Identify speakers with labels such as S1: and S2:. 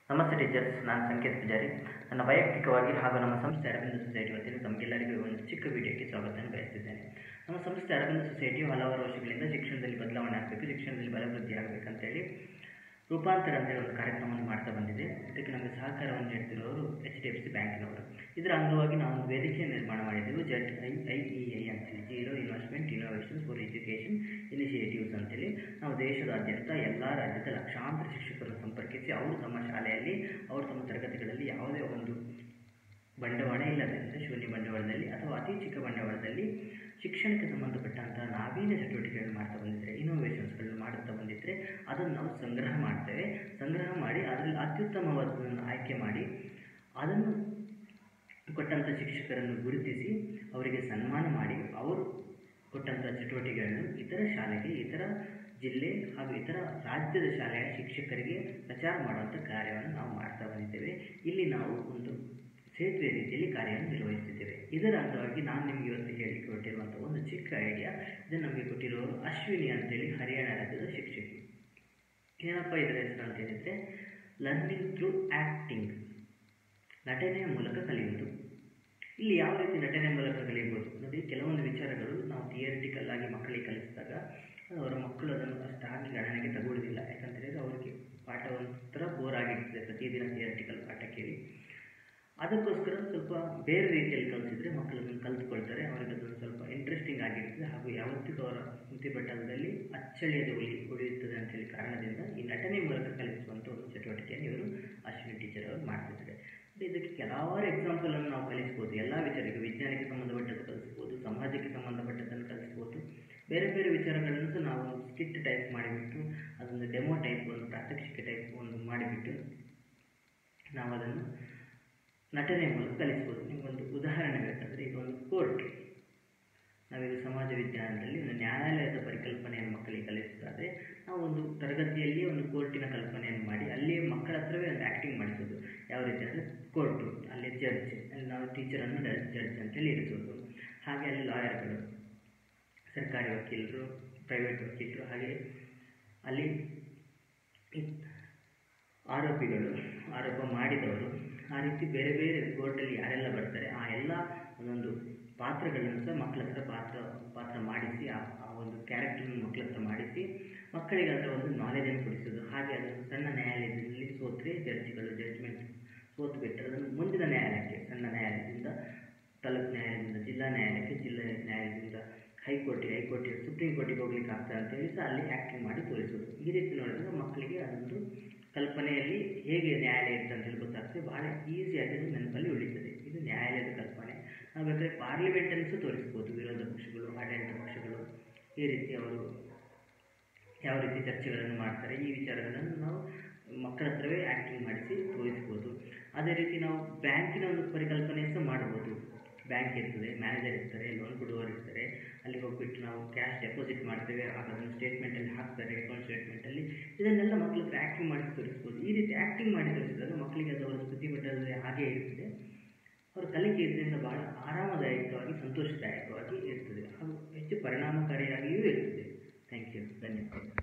S1: ನಮಸ್ತೆ ಟೀಚರ್ಸ್ ನಾನು ಸಂಕೇತ್ ಪೂಜಾರಿ ನನ್ನ ವೈಯಕ್ತಿಕವಾಗಿ ಹಾಗೂ ನಮ್ಮ ಸಂಸ್ಥೆ ಅರವಿಂದ ಸೊಸೈಟಿ ವತಿಯಿಂದ ತಮಗೆಲ್ಲರಿಗೂ ಒಂದು ಚಿಕ್ಕ ವಿಡಿಯೋಕ್ಕೆ ಸ್ವಾಗತವನ್ನು ಬಯಸ್ತಿದ್ದೇನೆ ನಮ್ಮ ಸಂಸ್ಥೆ ಅರವಿಂದ ಸೊಸೈಟಿಯು ಹಲವಾರು ವರ್ಷಗಳಿಂದ ಶಿಕ್ಷಣದಲ್ಲಿ ಬದಲಾವಣೆ ಆಗಬೇಕು ಶಿಕ್ಷಣದಲ್ಲಿ ಬಲವೃದ್ಧಿ ಆಗಬೇಕಂತೇಳಿ ರೂಪಾಂತರ ಅಂತೇಳಿ ಒಂದು ಕಾರ್ಯಕ್ರಮವನ್ನು ಮಾಡ್ತಾ ಬಂದಿದೆ ಇದಕ್ಕೆ ನಮಗೆ ಸಹಕಾರವನ್ನು ನೀಡ್ತಿರೋರು ಎಚ್ ಡಿ ಎಫ್ ಸಿ ಬ್ಯಾಂಕಿನವರು ಇದರ ಅಂಗವಾಗಿ ನಾವು ಒಂದು ವೇದಿಕೆ ನಿರ್ಮಾಣ ಮಾಡಿದ್ದೆವು Z I I E I ಅಂತೇಳಿ zero investment innovations for education initiatives ಅಂತೇಳಿ ನಾವು ದೇಶದಾದ್ಯಂತ ಎಲ್ಲ ರಾಜ್ಯದ ಲಕ್ಷಾಂತರ ಶಿಕ್ಷಕರನ್ನು ಸಂಪರ್ಕಿಸಿ ಅವರು ತಮ್ಮ ಶಾಲೆಯಲ್ಲಿ ಅವರು ತಮ್ಮ ತರಗತಿಗಳಲ್ಲಿ ಯಾವುದೇ ಒಂದು ಬಂಡವಾಳ ಇಲ್ಲದಂತೆ ಶೂನ್ಯ ಬಂಡವಾಳದಲ್ಲಿ ಅಥವಾ ಅತಿ ಚಿಕ್ಕ ಬಂಡವಾಳದಲ್ಲಿ ಶಿಕ್ಷಣಕ್ಕೆ ಸಂಬಂಧಪಟ್ಟಂತಹ ನಾವೀನ್ಯ ಚಟುವಟಿಕೆಗಳನ್ನು ಮಾಡ್ತಾ ಬಂದಿದ್ದರೆ ಇನೋವೇಷನ್ಸ್ಗಳನ್ನು ಮಾಡುತ್ತಾ ಬಂದಿದ್ದರೆ ಅದನ್ನು ನಾವು ಸಂಗ್ರಹ ಮಾಡ್ತೇವೆ ಸಂಗ್ರಹ ಮಾಡಿ ಅದರಲ್ಲಿ ಅತ್ಯುತ್ತಮವಾದದನ್ನು ಆಯ್ಕೆ ಮಾಡಿ ಅದನ್ನು ಕೊಟ್ಟಂಥ ಶಿಕ್ಷಕರನ್ನು ಗುರುತಿಸಿ ಅವರಿಗೆ ಸನ್ಮಾನ ಮಾಡಿ ಅವರು ಕೊಟ್ಟಂಥ ಚಟುವಟಿಕೆಗಳನ್ನು ಇತರ ಶಾಲೆಗೆ ಇತರ ಜಿಲ್ಲೆ ಹಾಗೂ ಇತರ ರಾಜ್ಯದ ಶಾಲೆಯ ಶಿಕ್ಷಕರಿಗೆ ಪ್ರಚಾರ ಮಾಡುವಂಥ ಕಾರ್ಯವನ್ನು ನಾವು ಮಾಡ್ತಾ ಬಂದಿದ್ದೇವೆ ಇಲ್ಲಿ ನಾವು ಒಂದು ಸೇತುವೆ ರೀತಿಯಲ್ಲಿ ಕಾರ್ಯವನ್ನು ನಿರ್ವಹಿಸುತ್ತಿದ್ದೇವೆ ಇದರ ಅಂಗವಾಗಿ ನಾನು ನಿಮಗೆ ಇವತ್ತು ಹೇಳಿಕೆ ಕೊಟ್ಟಿರುವಂಥ ಒಂದು ಚಿಕ್ಕ ಐಡಿಯಾ ಇದನ್ನು ನಮಗೆ ಕೊಟ್ಟಿರೋರು ಅಶ್ವಿನಿ ಅಂತೇಳಿ ಹರಿಯಾಣ ರಾಜ್ಯದ ಶಿಕ್ಷಕಿ ಏನಪ್ಪ ಇದರ ಹೆಸರು ಅಂತ ಹೇಳಿದರೆ ಲರ್ನಿಂಗ್ ಥ್ರೂ ಆ್ಯಕ್ಟಿಂಗ್ ನಟನೆಯ ಮೂಲಕ ಕಲಿಯುವುದು ಇಲ್ಲಿ ಯಾವ ರೀತಿ ನಟನೆ ಮೂಲಕ ಕಲಿಯಬಹುದು ನೋಡಿ ಕೆಲವೊಂದು ವಿಚಾರಗಳು ನಾವು ಥಿಯರಿಟಿಕಲ್ ಆಗಿ ಮಕ್ಕಳಿಗೆ ಕಲಿಸಿದಾಗ ಅವರ ಮಕ್ಕಳು ಅದನ್ನು ಅಷ್ಟಾಗಿ ಗಣನೆಗೆ ತಗೊಳ್ಳೋದಿಲ್ಲ ಯಾಕಂತ ಹೇಳಿದರೆ ಅವರಿಗೆ ಪಾಠ ಒಂಥರ ಬೋರ್ ಆಗಿರ್ತದೆ ಪ್ರತಿದಿನ ಥಿಯರಿಟಿಕಲ್ ಪಾಠ ಕೇಳಿ ಅದಕ್ಕೋಸ್ಕರ ಸ್ವಲ್ಪ ಬೇರೆ ರೀತಿಯಲ್ಲಿ ಕಲಿಸಿದ್ರೆ ಮಕ್ಕಳು ಅದನ್ನು ಕಲಿತ್ಕೊಳ್ತಾರೆ ಅವರಿಗೆ ಅದನ್ನು ಸ್ವಲ್ಪ ಇಂಟ್ರೆಸ್ಟಿಂಗ್ ಆಗಿರ್ತದೆ ಹಾಗೂ ಯಾವತ್ತಿಗೂ ಅವರ ಬುದ್ಧಿಪಟಲದಲ್ಲಿ ಅಚ್ಚಳಿಯದೆ ಉಳಿ ಉಳಿಯುತ್ತದೆ ಅಂತೇಳಿ ಕಾರಣದಿಂದ ಈ ನಟನೆ ಮೂಲಕ ಕಲಿಸುವಂಥ ಒಂದು ಚಟುವಟಿಕೆಯನ್ನು ಇವರು ಅಶ್ವಿನಿ ಟೀಚರ್ ಅವರು ಮಾಡ್ತಿದ್ದಾರೆ ಇದಕ್ಕೆ ಕೆಲವಾರು ಎಕ್ಸಾಂಪಲನ್ನು ನಾವು ಕಲಿಸ್ಬೋದು ಎಲ್ಲ ವಿಚಾರಕ್ಕೆ ವಿಜ್ಞಾನಕ್ಕೆ ಸಂಬಂಧಪಟ್ಟದ್ದು ಕಲಿಸ್ಬೋದು ಸಮಾಜಕ್ಕೆ ಸಂಬಂಧಪಟ್ಟದ್ದನ್ನು ಕಲಿಸ್ಬೋದು ಬೇರೆ ಬೇರೆ ವಿಚಾರಗಳನ್ನು ಸಹ ನಾವು ಸ್ಕಿಟ್ ಟೈಪ್ ಮಾಡಿಬಿಟ್ಟು ಅದೊಂದು ಡೆಮೋ ಟೈಪ್ ಒಂದು ಪ್ರಾತ್ಯಕ್ಷಿಕೆ ಟೈಪ್ ಒಂದು ಮಾಡಿಬಿಟ್ಟು ನಾವು ಅದನ್ನು ನಟನೆ ಮೂಲಕ ಕಲಿಸ್ಬೋದು ನಿಮಗೊಂದು ಉದಾಹರಣೆ ಬೇಕಾದರೆ ಈಗ ಒಂದು ಕೋರ್ಟ್ ನಾವೀಗ ಸಮಾಜ ವಿಜ್ಞಾನದಲ್ಲಿ ಒಂದು ನ್ಯಾಯಾಲಯದ ಪರಿಕಲ್ಪನೆಯನ್ನು ಮಕ್ಕಳಿಗೆ ಕಲಿಸೋದಾದರೆ ನಾವು ಒಂದು ತರಗತಿಯಲ್ಲಿ ಒಂದು ಕೋರ್ಟಿನ ಕಲ್ಪನೆಯನ್ನು ಮಾಡಿ ಅಲ್ಲಿ ಮಕ್ಕಳ ಹತ್ರವೇ ಒಂದು ಆ್ಯಕ್ಟಿಂಗ್ ಮಾಡಿಸೋದು ಯಾವ ರೀತಿ ಅಂದರೆ ಕೋರ್ಟು ಅಲ್ಲಿ ಜಡ್ಜ್ ಅಲ್ಲಿ ನಾವು ಟೀಚರನ್ನು ಜಡ್ಜ್ ಅಂತೇಳಿ ಇರಿಸೋದು ಹಾಗೆ ಅಲ್ಲಿ ಲಾಯರ್ಗಳು ಸರ್ಕಾರಿ ವಕೀಲರು ಪ್ರೈವೇಟ್ ವಕೀಲರು ಹಾಗೆ ಅಲ್ಲಿ ಆರೋಪಿಗಳು ಆರೋಪ ಮಾಡಿದವರು ಆ ರೀತಿ ಬೇರೆ ಬೇರೆ ಕೋರ್ಟಲ್ಲಿ ಯಾರೆಲ್ಲ ಬರ್ತಾರೆ ಆ ಎಲ್ಲ ಒಂದೊಂದು ಪಾತ್ರಗಳನ್ನು ಸಹ ಮಕ್ಕಳ ಹತ್ರ ಪಾತ್ರ ಪಾತ್ರ ಮಾಡಿಸಿ ಆ ಆ ಒಂದು ಕ್ಯಾರೆಕ್ಟರ್ನ ಮಕ್ಕಳ ಹತ್ರ ಮಾಡಿಸಿ ಮಕ್ಕಳಿಗೆ ಅದರ ಒಂದು ನಾಲೆಜನ್ನು ಕೊಡಿಸೋದು ಹಾಗೆ ಅದನ್ನು ಸಣ್ಣ ನ್ಯಾಯಾಲಯದಲ್ಲಿ ಸೋತ್ರೆ ಜಡ್ಜ್ಗಳು ಜಡ್ಜ್ಮೆಂಟ್ ಸೋತು ಬಿಟ್ಟರೆ ಅದನ್ನು ಮುಂದಿನ ನ್ಯಾಯಾಲಯಕ್ಕೆ ಸಣ್ಣ ನ್ಯಾಯಾಲಯದಿಂದ ತಾಲೂಕು ನ್ಯಾಯಾಲಯದಿಂದ ಜಿಲ್ಲಾ ನ್ಯಾಯಾಲಯಕ್ಕೆ ಜಿಲ್ಲಾ ನ್ಯಾಯಾಲಯದಿಂದ ಹೈಕೋರ್ಟಿಗೆ ಹೈಕೋರ್ಟಿಗೆ ಸುಪ್ರೀಂ ಕೋರ್ಟಿಗೆ ಹೋಗ್ಲಿಕ್ಕೆ ಆಗ್ತದೆ ಅಂತೇಳಿ ಸಹ ಅಲ್ಲಿ ಆ್ಯಕ್ಟಿಂಗ್ ಮಾಡಿ ತೋರಿಸೋದು ಈ ರೀತಿ ನೋಡಿದಾಗ ಮಕ್ಕಳಿಗೆ ಅದೊಂದು ಕಲ್ಪನೆಯಲ್ಲಿ ಹೇಗೆ ನ್ಯಾಯಾಲಯ ಇರುತ್ತೆ ಅಂತೇಳಿ ಗೊತ್ತಾಗ್ತದೆ ಭಾಳ ಈಸಿಯಾಗಿ ಅದು ನೆನಪಲ್ಲಿ ಉಳಿತದೆ ಇದು ನ್ಯಾಯಾಲಯದ ಕಲ್ಪನೆ ನಾವು ಬೇಕಾದ್ರೆ ಪಾರ್ಲಿಮೆಂಟನ್ನು ಸಹ ತೋರಿಸ್ಬೋದು ವಿರೋಧ ಪಕ್ಷಗಳು ಆಡಳಿತ ಪಕ್ಷಗಳು ಈ ರೀತಿ ಅವರು ಯಾವ ರೀತಿ ಚರ್ಚೆಗಳನ್ನು ಮಾಡ್ತಾರೆ ಈ ವಿಚಾರಗಳನ್ನು ನಾವು ಮಕ್ಕಳ ಹತ್ರವೇ ಆ್ಯಕ್ಟಿಂಗ್ ಮಾಡಿಸಿ ತೋರಿಸ್ಬೋದು ಅದೇ ರೀತಿ ನಾವು ಬ್ಯಾಂಕಿನ ಒಂದು ಪರಿಕಲ್ಪನೆ ಸಹ ಮಾಡ್ಬೋದು ಬ್ಯಾಂಕ್ ಇರ್ತದೆ ಮ್ಯಾನೇಜರ್ ಇರ್ತಾರೆ ಲೋನ್ ಕೊಡುವವರು ಇರ್ತಾರೆ ಅಲ್ಲಿ ಹೋಗ್ಬಿಟ್ಟು ನಾವು ಕ್ಯಾಶ್ ಡೆಪಾಸಿಟ್ ಮಾಡ್ತೇವೆ ಆಗ ಅದನ್ನು ಸ್ಟೇಟ್ಮೆಂಟಲ್ಲಿ ಹಾಕ್ತಾರೆ ಅಕೌಂಟ್ ಸ್ಟೇಟ್ಮೆಂಟಲ್ಲಿ ಇದನ್ನೆಲ್ಲ ಮಕ್ಕಳ ಹತ್ರ ಆ್ಯಕ್ಟಿಂಗ್ ಮಾಡಿ ತೋರಿಸ್ಬೋದು ಈ ರೀತಿ ಆ್ಯಕ್ಟಿಂಗ್ ಮಾಡಿ ತೋರಿಸಿದಾಗ ಮಕ್ಕಳಿಗೆ ಅದು ಅವರ ಬುದ್ಧಿಪಟಲದಲ್ಲಿ ಹಾಗೇ ಇರ್ತದೆ ಅವರ ಕಲಿಕೆ ಇದರಿಂದ ಬಹಳ ಆರಾಮದಾಯಕವಾಗಿ ಸಂತೋಷದಾಯಕವಾಗಿ ಇರ್ತದೆ ಹಾಗೂ ಹೆಚ್ಚು ಪರಿಣಾಮಕಾರಿಯಾಗಿಯೂ ಇರ್ತದೆ ಥ್ಯಾಂಕ್ ಯು ಧನ್ಯವಾದ